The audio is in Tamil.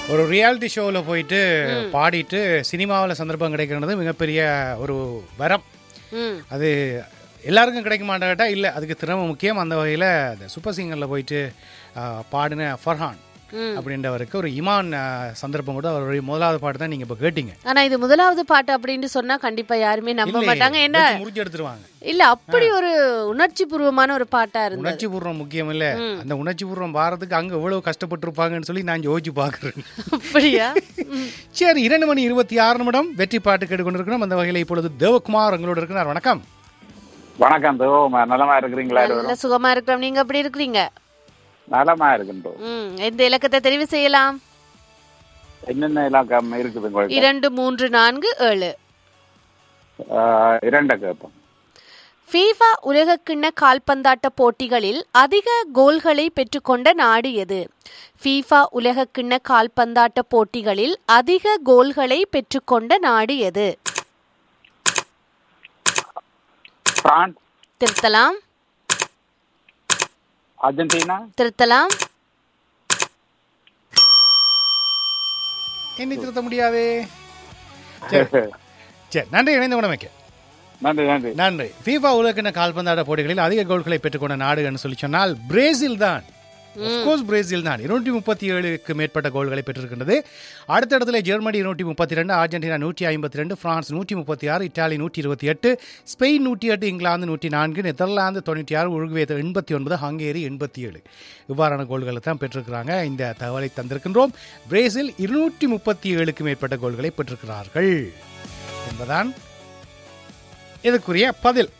ஒரு ரியாலிட்டி ஷோவில் போயிட்டு பாடிட்டு சினிமாவில் சந்தர்ப்பம் கிடைக்கிறது மிகப்பெரிய ஒரு வரம் ம் அது எல்லாருக்கும் கிடைக்க மாட்டாட்டா இல்லை அதுக்கு திறமை முக்கியம் அந்த வகையில் அந்த சூப்பர் சிங்கரில் போயிட்டு ஆ, பாடின ஃபர்ஹான் ம். அப்படின்றவருக்கு ஒரு இமான் ஆ, சந்தர்ப்பம் கூட அவருடைய முதலாவது பாட்டு தான் நீங்கள் இப்போ கேட்டீங்க ஆனா இது முதலாவது பாட்டு அப்படின்னு சொன்னா கண்டிப்பா யாருமே நம்ப இல்லையே, மாட்டாங்க என்ன வெட்டி முறிச்சு எடுத்துருவாங்க இல்ல அப்படி ஒரு உணர்ச்சி பூர்வமான ஒரு பாட்டா இருந்தது உணர்ச்சி பூர்வம் முக்கியம் இல்ல அந்த உணர்ச்சி பூர்வம் வாரத்துக்கு அங்க எவ்வளவு கஷ்டப்பட்டிருப்பாங்கன்னு சொல்லி நான் யோசிச்சு பாக்குறேன் அப்படியா ம். சரி இரண்டு மணி இருபத்தி ஆறு நிமிடம் வெற்றி பாட்டு கேட்டுக்கொண்டிருக்கிறோம் அந்த வகையில் இப்பொழுது தேவகுமார் எங்களோட இருக்கிறார் வணக்கம் வணக்கம் தோ நலமா இருக்கிறீங்களா நல்ல சுகமா இருக்கிறோம் நீங்க எப்படி இருக்கிறீங்க நலமா இருக்கின்றோம் ம் எந்த இலக்கத்தை தெரிவு செய்யலாம் என்னென்ன இலாக்கம் இருக்குது உங்களுக்கு இரண்டு மூன்று நான்கு ஏழு ஆஹ், இரண்ட கேட்போம் ஃபீஃபா உலகக்கிண்ண கால்பந்தாட்ட போட்டிகளில் அதிக கோல்களை பெற்றுக்கொண்ட நாடு எது ஃபீஃபா உலகக்கிண்ண கால்பந்தாட்ட போட்டிகளில் அதிக கோல்களை பெற்றுக்கொண்ட நாடு எது பிரான்ஸ் திருத்தலாம் அர்ஜென்டினா திருத்தலாம் என்னை திருத்த முடியாதே சரி சரி நன்றி இணைந்த உடமைக்கு நன்றி நன்றி நன்றி ஃபீஃபா உலகின கால்பந்தாட்ட போட்டிகளில் அதிக கோல்களை பெற்றுக்கொண்ட நாடுகள்னு சொல்லி சொன்னால் பிரேசில் தான் கோர்ஸ் பிரேசில் தான் இருநூற்றி முப்பத்தி ஏழுக்கு மேற்பட்ட கோல்களை பெற்றிருக்கின்றது அடுத்த இடத்துல ஜெர்மனி இருநூற்றி முப்பத்தி ரெண்டு அர்ஜென்டினா நூற்றி ஐம்பத்தி ரெண்டு பிரான்ஸ் நூற்றி முப்பத்தி ஆறு இத்தாலி நூற்றி இருபத்தி எட்டு ஸ்பெயின் நூற்றி எட்டு இங்கிலாந்து நூற்றி நான்கு நெதர்லாந்து தொண்ணூற்றி ஆறு உருகுவே எண்பத்தி ஒன்பது ஹங்கேரி எண்பத்தி ஏழு இவ்வாறான கோல்களை தான் பெற்றிருக்கிறாங்க இந்த தகவலை தந்திருக்கின்றோம் பிரேசில் இருநூற்றி முப்பத்தி ஏழுக்கு மேற்பட்ட கோல்களை பெற்றிருக்கிறார்கள் என்பதான் இதற்குரிய பதில்